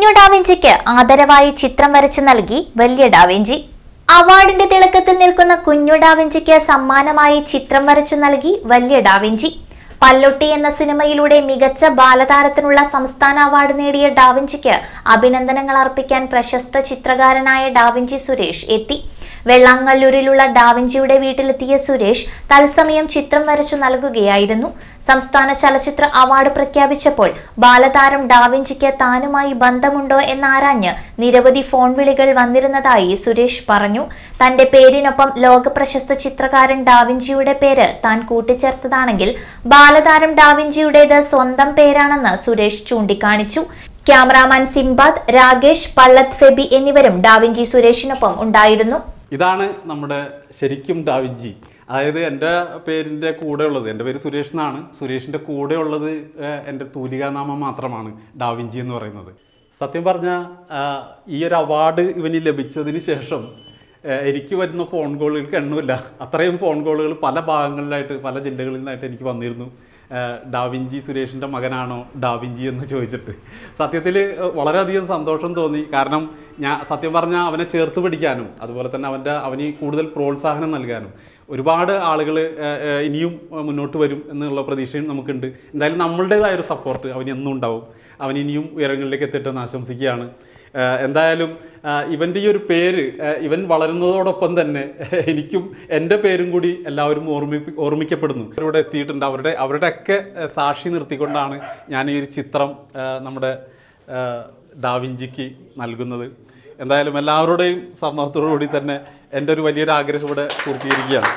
കുഞ്ഞു ഡാവിഞ്ചിക്ക് ആദരവായി ചിത്രം വരച്ചു നൽകി വലിയ ഡാവിഞ്ചി അവാർഡിന്റെ തിളക്കത്തിൽ നിൽക്കുന്ന കുഞ്ഞു ഡാവിഞ്ചിക്ക് സമ്മാനമായി ചിത്രം വരച്ചു നൽകി വലിയ ഡാവിഞ്ചി പല്ലൊട്ടി എന്ന സിനിമയിലൂടെ മികച്ച ബാലതാരത്തിനുള്ള സംസ്ഥാന അവാർഡ് നേടിയ ഡാവിഞ്ചിക്ക് അഭിനന്ദനങ്ങൾ അർപ്പിക്കാൻ പ്രശസ്ത ചിത്രകാരനായ ഡാവിഞ്ചി സുരേഷ് എത്തി വെള്ളാങ്ങല്ലൂരിലുള്ള ഡാവിഞ്ചിയുടെ വീട്ടിലെത്തിയ സുരേഷ് തത്സമയം ചിത്രം വരച്ചു നൽകുകയായിരുന്നു സംസ്ഥാന ചലച്ചിത്ര അവാർഡ് പ്രഖ്യാപിച്ചപ്പോൾ ബാലതാരം ഡാവിഞ്ചിക്ക് താനുമായി ബന്ധമുണ്ടോ എന്നാരാഞ്ഞ് നിരവധി ഫോൺ വിളികൾ വന്നിരുന്നതായി സുരേഷ് പറഞ്ഞു തന്റെ പേരിനൊപ്പം ലോകപ്രശസ്ത ചിത്രകാരൻ ഡാവിഞ്ചിയുടെ പേര് താൻ കൂട്ടിച്ചേർത്തതാണെങ്കിൽ ബാലതാരം ഡാവിഞ്ചിയുടേത് സ്വന്തം പേരാണെന്ന് സുരേഷ് ചൂണ്ടിക്കാണിച്ചു ക്യാമറാമാൻ സിംബാദ് രാകേഷ് പള്ളത്ത് ഫെബി എന്നിവരും ഡാവിഞ്ചി സുരേഷിനൊപ്പം ഉണ്ടായിരുന്നു ഇതാണ് നമ്മുടെ ശരിക്കും ഡാവിഞ്ചി അതായത് എൻ്റെ പേരിൻ്റെ കൂടെ ഉള്ളത് എൻ്റെ പേര് സുരേഷ് എന്നാണ് സുരേഷിൻ്റെ കൂടെ ഉള്ളത് ഏഹ്, എൻ്റെ തൂലികാനാമം മാത്രമാണ് ഡാവിഞ്ചി എന്ന് പറയുന്നത് സത്യം പറഞ്ഞാൽ ഈ ഒരു അവാർഡ് ഇവന് ലഭിച്ചതിന് ശേഷം ഏഹ്, എനിക്ക് വരുന്ന ഫോൺ കോളുകൾക്ക് എണ്ണമില്ല അത്രയും ഫോൺ കോളുകൾ പല ഭാഗങ്ങളിലായിട്ട് പല ജില്ലകളിൽ നിന്നായിട്ട് എനിക്ക് വന്നിരുന്നു ഏഹ്, ഡാവിഞ്ചി സുരേഷിൻ്റെ മകനാണോ ഡാവിഞ്ചി എന്ന് ചോദിച്ചിട്ട് സത്യത്തിൽ വളരെയധികം സന്തോഷം തോന്നി കാരണം ഞാൻ സത്യം പറഞ്ഞാൽ അവനെ ചേർത്ത് പിടിക്കാനും അതുപോലെ തന്നെ അവൻ്റെ അവന് കൂടുതൽ പ്രോത്സാഹനം നൽകാനും ഒരുപാട് ആളുകൾ ഇനിയും ഏഹ്, മുന്നോട്ട് വരും എന്നുള്ള പ്രതീക്ഷയും നമുക്കുണ്ട് എന്തായാലും നമ്മളുടേതായ ഒരു സപ്പോർട്ട് അവന് എന്നും ഉണ്ടാവും അവൻ ഇനിയും ഉയരങ്ങളിലേക്ക് എത്തിട്ടെ എന്ന് ആശംസിക്കുകയാണ് ഏഹ്, എന്തായാലും ഏഹ്, ഇവൻ്റെ ഈ ഒരു പേര് ഏഹ്, ഇവൻ വളരുന്നതോടൊപ്പം തന്നെ എനിക്കും എൻ്റെ പേരും കൂടി എല്ലാവരും ഓർമ്മിപ്പി ഓർമ്മിക്കപ്പെടുന്നു അവരിവിടെ എത്തിയിട്ടുണ്ട് അവരുടെ അവരുടെയൊക്കെ ഏഹ്, സാക്ഷി നിർത്തിക്കൊണ്ടാണ് ഞാൻ ഈ ഒരു ചിത്രം ഏഹ്, നമ്മുടെ ഏഹ്, ഡാവിഞ്ചിക്ക് നൽകുന്നത് എന്തായാലും എല്ലാവരുടെയും സമ്മതത്തോടു കൂടി തന്നെ എൻ്റെ ഒരു വലിയൊരു ആഗ്രഹം ഇവിടെ പൂർത്തീകരിക്കുകയാണ്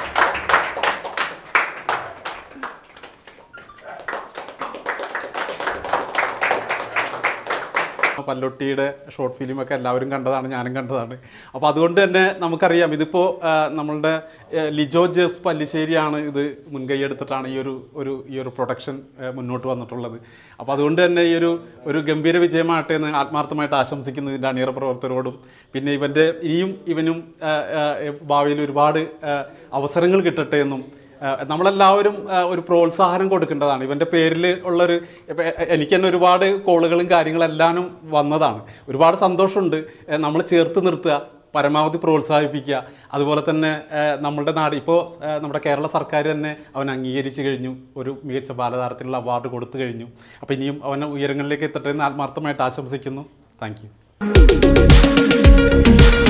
പല്ലൊട്ടിയുടെ ഷോർട്ട് ഫിലിമൊക്കെ എല്ലാവരും കണ്ടതാണ് ഞാനും കണ്ടതാണ് അപ്പോൾ അതുകൊണ്ട് തന്നെ നമുക്കറിയാം ഇതിപ്പോൾ നമ്മളുടെ ആ, ലിജോ ജോസ് പല്ലിശ്ശേരിയാണ് ഇത് മുൻകൈ എടുത്തിട്ടാണ് ഈ ഒരു ഒരു ഈ ഒരു പ്രൊഡക്ഷൻ മുന്നോട്ട് വന്നിട്ടുള്ളത് അപ്പോൾ അതുകൊണ്ട് തന്നെ ഈ ഒരു ഒരു ഗംഭീര വിജയമാകട്ടെ എന്ന് ആത്മാർത്ഥമായിട്ട് ആശംസിക്കുന്നു ഇതിൻ്റെ അണിയറ പ്രവർത്തകരോടും പിന്നെ ഇവൻ്റെ ഇനിയും ഇവനും ആ, ആ, ഭാവിയിൽ ഒരുപാട് ആ, അവസരങ്ങൾ കിട്ടട്ടെ എന്നും ആഹ് നമ്മളെല്ലാവരും ആഹ് ഒരു പ്രോത്സാഹനം കൊടുക്കേണ്ടതാണ് ഇവൻ്റെ പേരിൽ ഉള്ളൊരു ഇപ്പം എ- എനിക്ക് തന്നെ ഒരുപാട് കോളുകളും കാര്യങ്ങളെല്ലാം വന്നതാണ് ഒരുപാട് സന്തോഷമുണ്ട് നമ്മൾ ചേർത്ത് നിർത്തുക പരമാവധി പ്രോത്സാഹിപ്പിക്കുക അതുപോലെ തന്നെ ആഹ് നമ്മളുടെ നാട് ഇപ്പോൾ ആഹ് നമ്മുടെ കേരള സർക്കാർ തന്നെ അവൻ അംഗീകരിച്ചു കഴിഞ്ഞു ഒരു മികച്ച ബാലതാരത്തിനുള്ള അവാർഡ് കൊടുത്തു കഴിഞ്ഞു അപ്പോൾ ഇനിയും അവനെ ഉയരങ്ങളിലേക്ക് എത്തട്ടെ എന്ന് ആത്മാർത്ഥമായിട്ട് ആശംസിക്കുന്നു താങ്ക്